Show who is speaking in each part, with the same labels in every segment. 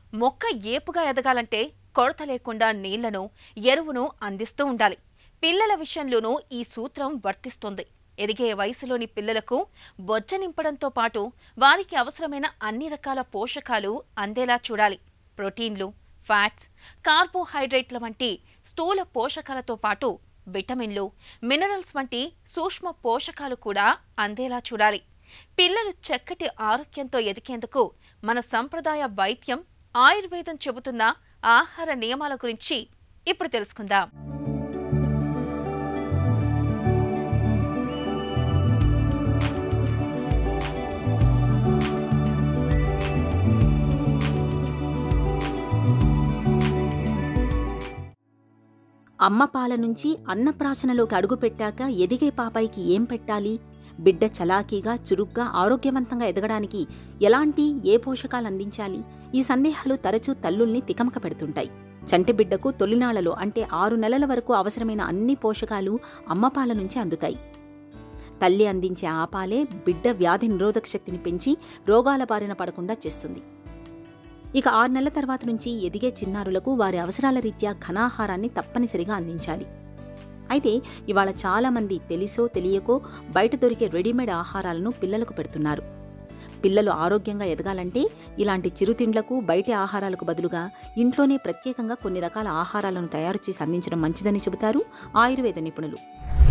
Speaker 1: మొక్క ఏపుగా ఎదగాలంటే కొరత లేకుండా నీళ్లను ఎరువును అందిస్తూ ఉండాలి పిల్లల విషయంలోనూ ఈ సూత్రం వర్తిస్తుంది ఎదిగే వయసులోని పిల్లలకు బొజ్జ నింపడంతో పాటు వారికి అవసరమైన అన్ని రకాల పోషకాలు అందేలా చూడాలి ప్రోటీన్లు ఫ్యాట్స్ కార్బోహైడ్రేట్ల వంటి స్థూల పోషకాలతో పాటు విటమిన్లు మినరల్స్ వంటి సూక్ష్మ పోషకాలు కూడా అందేలా చూడాలి పిల్లలు చక్కటి ఆరోగ్యంతో ఎదిగేందుకు మన సంప్రదాయ వైద్యం ఆయుర్వేదం చెబుతున్న ఆహార నియమాల గురించి ఇప్పుడు తెలుసుకుందాం
Speaker 2: అమ్మ పాల నుంచి అన్నప్రాసనలోకి అడుగుపెట్టాక ఎదిగే పాపాయికి ఏం పెట్టాలి బిడ్డ చలాకీగా చురుగ్గా ఆరోగ్యవంతంగా ఎదగడానికి ఎలాంటి ఏ పోషకాలు అందించాలి ఈ సందేహాలు తరచూ తల్లుల్ని తికమక పెడుతుంటాయి చంటి బిడ్డకు తొలినాళ్లలో అంటే ఆరు నెలల వరకు అవసరమైన అన్ని పోషకాలు అమ్మ పాల నుంచి అందుతాయి తల్లి అందించే ఆ పాలే బిడ్డ వ్యాధి నిరోధక శక్తిని పెంచి రోగాల బారిన పడకుండా చేస్తుంది ఇక ఆరు నెలల తర్వాత నుంచి ఎదిగే చిన్నారులకు వారి అవసరాల రీత్యా ఘనాహారాన్ని తప్పనిసరిగా అందించాలి అయితే ఇవాళ చాలామంది తెలిసో తెలియకో బయట దొరికే రెడీమేడ్ ఆహారాలను పిల్లలకు పెడుతున్నారు పిల్లలు ఆరోగ్యంగా ఎదగాలంటే ఇలాంటి చిరుతిండ్లకు బయటి ఆహారాలకు బదులుగా ఇంట్లోనే ప్రత్యేకంగా కొన్ని రకాల ఆహారాలను తయారు చేసి అందించడం మంచిదని చెబుతారు ఆయుర్వేద నిపుణులు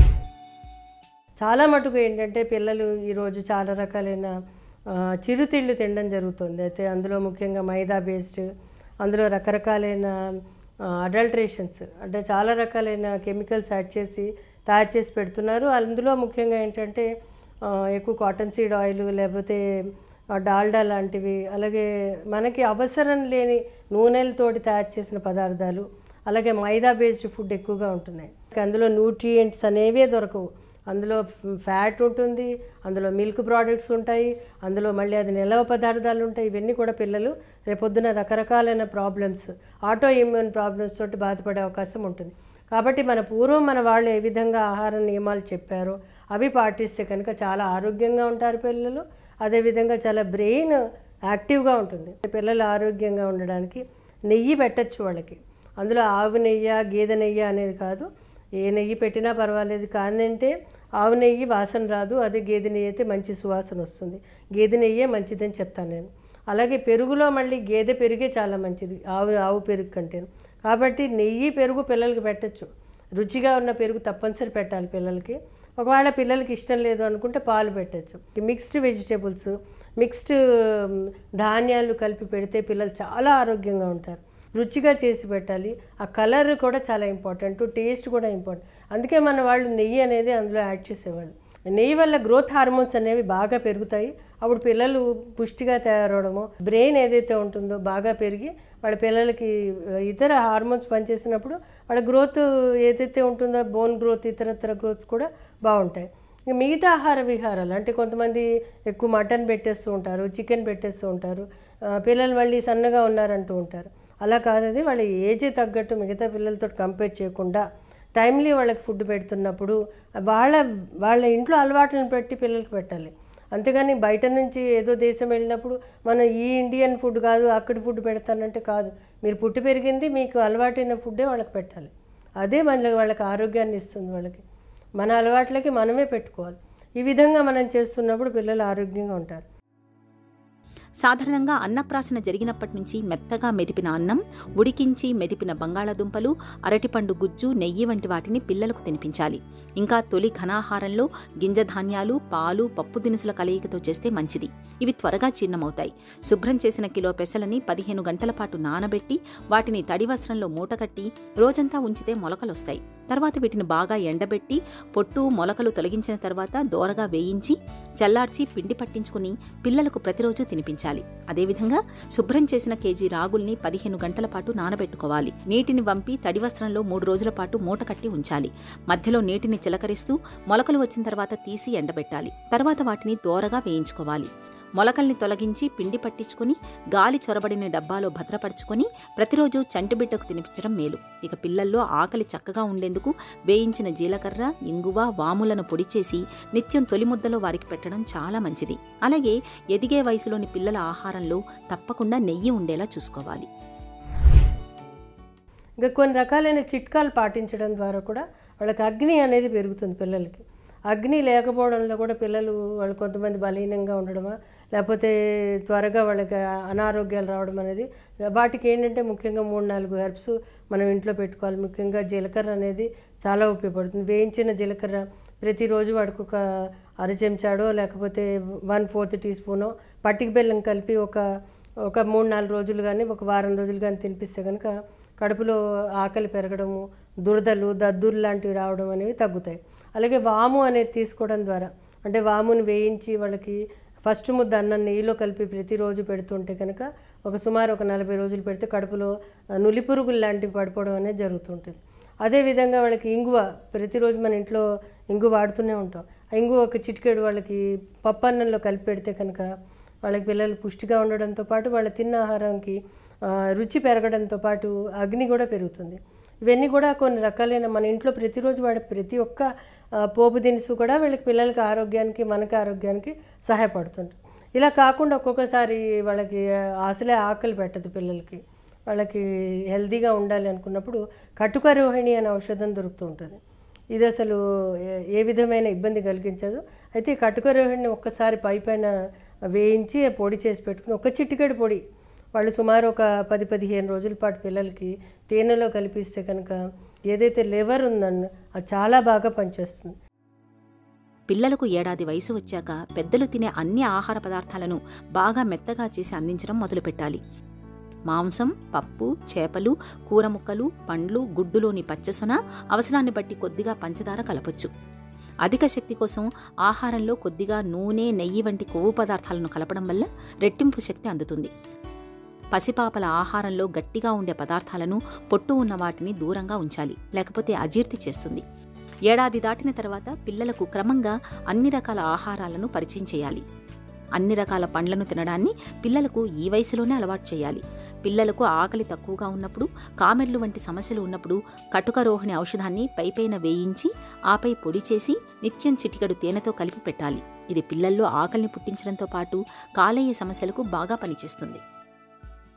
Speaker 3: చాలా మటుకు ఏంటంటే పిల్లలు ఈరోజు చాలా రకాలైన ఆ, చిరుతిళ్ళు తినడం జరుగుతుంది అయితే అందులో ముఖ్యంగా మైదా బేస్డ్ అందులో రకరకాలైన అడల్ట్రేషన్స్ అంటే చాలా రకాలైన కెమికల్స్ యాడ్ చేసి తయారు చేసి పెడుతున్నారు అందులో ముఖ్యంగా ఏంటంటే ఆ, ఎక్కువ కాటన్ సీడ్ ఆయిల్ లేకపోతే ఆ, డాల్డా లాంటివి అలాగే మనకి అవసరం లేని నూనెలతోటి తయారు చేసిన పదార్థాలు అలాగే మైదా బేస్డ్ ఫుడ్ ఎక్కువగా ఉంటున్నాయి అందులో న్యూట్రియంట్స్ అనేవే దొరకవు అందులో ఫ్యాట్ ఉంటుంది అందులో మిల్క్ ప్రోడక్ట్స్ ఉంటాయి అందులో మళ్ళీ అది నిలవ పదార్థాలు ఉంటాయి ఇవన్నీ కూడా పిల్లలు రేపొద్దున రకరకాలైన ప్రాబ్లమ్స్ ఆటో ఇమ్యూన్ ప్రాబ్లమ్స్ తోటి బాధపడే అవకాశం ఉంటుంది కాబట్టి మన పూర్వం మన వాళ్ళు ఏ విధంగా ఆహార నియమాలు చెప్పారో అవి పాటిస్తే కనుక చాలా ఆరోగ్యంగా ఉంటారు పిల్లలు అదేవిధంగా చాలా బ్రెయిన్ యాక్టివ్గా ఉంటుంది పిల్లలు ఆరోగ్యంగా ఉండడానికి నెయ్యి పెట్టచ్చు వాళ్ళకి అందులో ఆవు నెయ్యి గేదె నెయ్యి అనేది కాదు ఏ నెయ్యి పెట్టినా పర్వాలేదు కానీ అంటే ఆవు నెయ్యి వాసన రాదు అదే గేదె నెయ్యి అయితే మంచి సువాసన వస్తుంది గేదె నెయ్యే మంచిదని చెప్తాను నేను అలాగే పెరుగులో మళ్ళీ గేదె పెరిగే చాలా మంచిది ఆవు ఆవు పెరుగు కంటే కాబట్టి నెయ్యి పెరుగు పిల్లలకి పెట్టచ్చు రుచిగా ఉన్న పెరుగు తప్పనిసరి పెట్టాలి పిల్లలకి ఒకవేళ పిల్లలకి ఇష్టం లేదు అనుకుంటే పాలు పెట్టచ్చు మిక్స్డ్ వెజిటేబుల్స్ మిక్స్డ్ ధాన్యాలు కలిపి పెడితే పిల్లలు చాలా ఆరోగ్యంగా ఉంటారు రుచిగా చేసి పెట్టాలి ఆ కలర్ కూడా చాలా ఇంపార్టెంట్ టేస్ట్ కూడా ఇంపార్టెంట్ అందుకే మన వాళ్ళు నెయ్యి అనేది అందులో యాడ్ చేసేవాళ్ళు నెయ్యి వల్ల గ్రోత్ హార్మోన్స్ అనేవి బాగా పెరుగుతాయి అప్పుడు పిల్లలు పుష్టిగా తయారవడము బ్రెయిన్ ఏదైతే ఉంటుందో బాగా పెరిగి వాళ్ళ పిల్లలకి ఇతర హార్మోన్స్ పనిచేసినప్పుడు వాళ్ళ గ్రోత్ ఏదైతే ఉంటుందో బోన్ గ్రోత్ ఇతరత్ర గ్రోత్స్ కూడా బాగుంటాయి ఇక మిగతా ఆహార విహారాలు అంటే కొంతమంది ఎక్కువ మటన్ పెట్టేస్తూ ఉంటారు చికెన్ పెట్టేస్తూ ఉంటారు ఆ, పిల్లలు మళ్ళీ సన్నగా ఉన్నారంటూ ఉంటారు అలా కాదది వాళ్ళ ఏజ్ తగ్గట్టు మిగతా పిల్లలతో కంపేర్ చేయకుండా టైమ్లీ వాళ్ళకి ఫుడ్ పెడుతున్నప్పుడు వాళ్ళ వాళ్ళ ఇంట్లో అలవాట్లను పెట్టి పిల్లలకి పెట్టాలి అంతేగాని బయట నుంచి ఏదో దేశం వెళ్ళినప్పుడు మనం ఈ ఇండియన్ ఫుడ్ కాదు అక్కడి ఫుడ్ పెడతానంటే కాదు మీరు పుట్టి పెరిగింది మీకు అలవాటైన ఫుడ్డే వాళ్ళకి పెట్టాలి అదే మన వాళ్ళకి ఆరోగ్యాన్ని ఇస్తుంది వాళ్ళకి మన అలవాట్లకి మనమే పెట్టుకోవాలి ఈ విధంగా మనం చేస్తున్నప్పుడు పిల్లలు ఆరోగ్యంగా ఉంటారు
Speaker 2: సాధారణంగా అన్నప్రాసన జరిగినప్పటి నుంచి మెత్తగా మెదిపిన అన్నం ఉడికించి మెదిపిన బంగాళాదుంపలు అరటిపండు గుజ్జు నెయ్యి వంటి వాటిని పిల్లలకు తినిపించాలి ఇంకా తొలి ఘనాహారంలో గింజ ధాన్యాలు పాలు పప్పు దినుసుల కలయికతో చేస్తే మంచిది ఇవి త్వరగా జీర్ణమవుతాయి శుభ్రం చేసిన కిలో పెసలని పదిహేను గంటల పాటు నానబెట్టి వాటిని తడి వస్త్రంలో మూటకట్టి రోజంతా ఉంచితే మొలకలొస్తాయి తర్వాత వీటిని బాగా ఎండబెట్టి పొట్టు మొలకలు తొలగించిన తర్వాత దోరగా వేయించి చల్లార్చి పిండి పట్టించుకుని పిల్లలకు ప్రతిరోజు తినిపించాలి అదేవిధంగా శుభ్రం చేసిన కేజీ రాగుల్ని పదిహేను గంటల పాటు నానబెట్టుకోవాలి నీటిని వంపి తడి వస్త్రంలో మూడు రోజుల పాటు మూట కట్టి ఉంచాలి మధ్యలో నీటిని చిలకరిస్తూ మొలకలు వచ్చిన తర్వాత తీసి ఎండబెట్టాలి తర్వాత వాటిని దోరగా వేయించుకోవాలి మొలకల్ని తొలగించి పిండి పట్టించుకుని గాలి చొరబడిన డబ్బాలో భద్రపరుచుకొని ప్రతిరోజు చంటిబిడ్డకు తినిపించడం మేలు ఇక పిల్లల్లో ఆకలి చక్కగా ఉండేందుకు వేయించిన జీలకర్ర ఇంగువ వాములను పొడి చేసి నిత్యం తొలి ముద్దలో వారికి పెట్టడం చాలా మంచిది అలాగే ఎదిగే వయసులోని పిల్లల ఆహారంలో తప్పకుండా నెయ్యి ఉండేలా చూసుకోవాలి
Speaker 3: ఇంకా కొన్ని రకాలైన చిట్కాలు పాటించడం ద్వారా కూడా వాళ్ళకి అగ్ని అనేది పెరుగుతుంది పిల్లలకి అగ్ని లేకపోవడంలో కూడా పిల్లలు వాళ్ళు కొంతమంది బలహీనంగా ఉండడమా లేకపోతే త్వరగా వాళ్ళకి అనారోగ్యాలు రావడం అనేది వాటికి ఏంటంటే ముఖ్యంగా మూడు నాలుగు హెర్బ్స్ మనం ఇంట్లో పెట్టుకోవాలి ముఖ్యంగా జీలకర్ర అనేది చాలా ఉపయోగపడుతుంది వేయించిన జీలకర్ర ప్రతిరోజు వాడికి ఒక అర చెంచాడో లేకపోతే వన్ ఫోర్త్ టీ స్పూనో పట్టిక బెల్లం కలిపి ఒక ఒక మూడు నాలుగు రోజులు కానీ ఒక వారం రోజులు కానీ తినిపిస్తే కనుక కడుపులో ఆకలి పెరగడము దురదలు దద్దురు లాంటివి రావడం అనేవి తగ్గుతాయి అలాగే వాము అనేది తీసుకోవడం ద్వారా అంటే వాముని వేయించి వాళ్ళకి ఫస్ట్ ముద్ద అన్నం నెయ్యిలో కలిపి ప్రతిరోజు పెడుతుంటే కనుక ఒక సుమారు ఒక నలభై రోజులు పెడితే కడుపులో ఆ, నులి పురుగులు లాంటివి పడిపోవడం అనేది జరుగుతుంటుంది అదేవిధంగా వాళ్ళకి ఇంగువ ప్రతిరోజు మన ఇంట్లో ఇంగు వాడుతూనే ఉంటాం ఆ ఇంగువ ఒక చిటికెడు వాళ్ళకి పప్పు అన్నంలో కలిపి పెడితే కనుక వాళ్ళకి పిల్లలు పుష్టిగా ఉండడంతో పాటు వాళ్ళ తిన్న ఆహారంకి ఆ, రుచి పెరగడంతో పాటు అగ్ని కూడా పెరుగుతుంది ఇవన్నీ కూడా కొన్ని రకాలైన మన ఇంట్లో ప్రతిరోజు వాడే ప్రతి ఒక్క ఆ, పోపు దినుసు కూడా వీళ్ళకి పిల్లలకి ఆరోగ్యానికి మనకి ఆరోగ్యానికి సహాయపడుతుంది ఇలా కాకుండా ఒక్కొక్కసారి వాళ్ళకి అసలే ఆకలి పెట్టదు పిల్లలకి వాళ్ళకి హెల్తీగా ఉండాలి అనుకున్నప్పుడు కటుక రోహిణి అనే ఔషధం దొరుకుతూ ఉంటుంది ఇది అసలు ఏ- ఏ విధమైన ఇబ్బంది కలిగించదు అయితే ఈ కటుక రోహిణిని ఒక్కసారి పై పైన వేయించి పొడి చేసి పెట్టుకుని ఒక చిటికెడు పొడి వాళ్ళు సుమారు ఒక పది పదిహేను రోజుల పాటు పిల్లలకి తేనెలో కలిపిస్తే కనుక ఏదైతే లివర్ ఉందన్న అది చాలా బాగా పనిచేస్తుంది
Speaker 2: పిల్లలకు ఏడాది వయసు వచ్చాక పెద్దలు తినే అన్ని ఆహార పదార్థాలను బాగా మెత్తగా చేసి అందించడం మొదలుపెట్టాలి మాంసం పప్పు చేపలు కూర ముక్కలు పండ్లు గుడ్డులోని పచ్చసొన అవసరాన్ని బట్టి కొద్దిగా పంచదార కలపొచ్చు అధిక శక్తి కోసం ఆహారంలో కొద్దిగా నూనె నెయ్యి వంటి కొవ్వు పదార్థాలను కలపడం వల్ల రెట్టింపు శక్తి అందుతుంది పసిపాపల ఆహారంలో గట్టిగా ఉండే పదార్థాలను పొట్టు ఉన్న వాటిని దూరంగా ఉంచాలి లేకపోతే అజీర్తి చేస్తుంది ఏడాది దాటిన తర్వాత పిల్లలకు క్రమంగా అన్ని రకాల ఆహారాలను పరిచయం చేయాలి అన్ని రకాల పండ్లను తినడాన్ని పిల్లలకు ఈ వయసులోనే అలవాటు చేయాలి పిల్లలకు ఆకలి తక్కువగా ఉన్నప్పుడు కామెర్లు వంటి సమస్యలు ఉన్నప్పుడు కటుక రోహిణి ఔషధాన్ని పైపైన వేయించి ఆపై పొడి చేసి నిత్యం చిటికెడు తేనెతో కలిపి పెట్టాలి ఇది పిల్లల్లో ఆకలిని పుట్టించడంతో పాటు కాలేయ సమస్యలకు బాగా పనిచేస్తుంది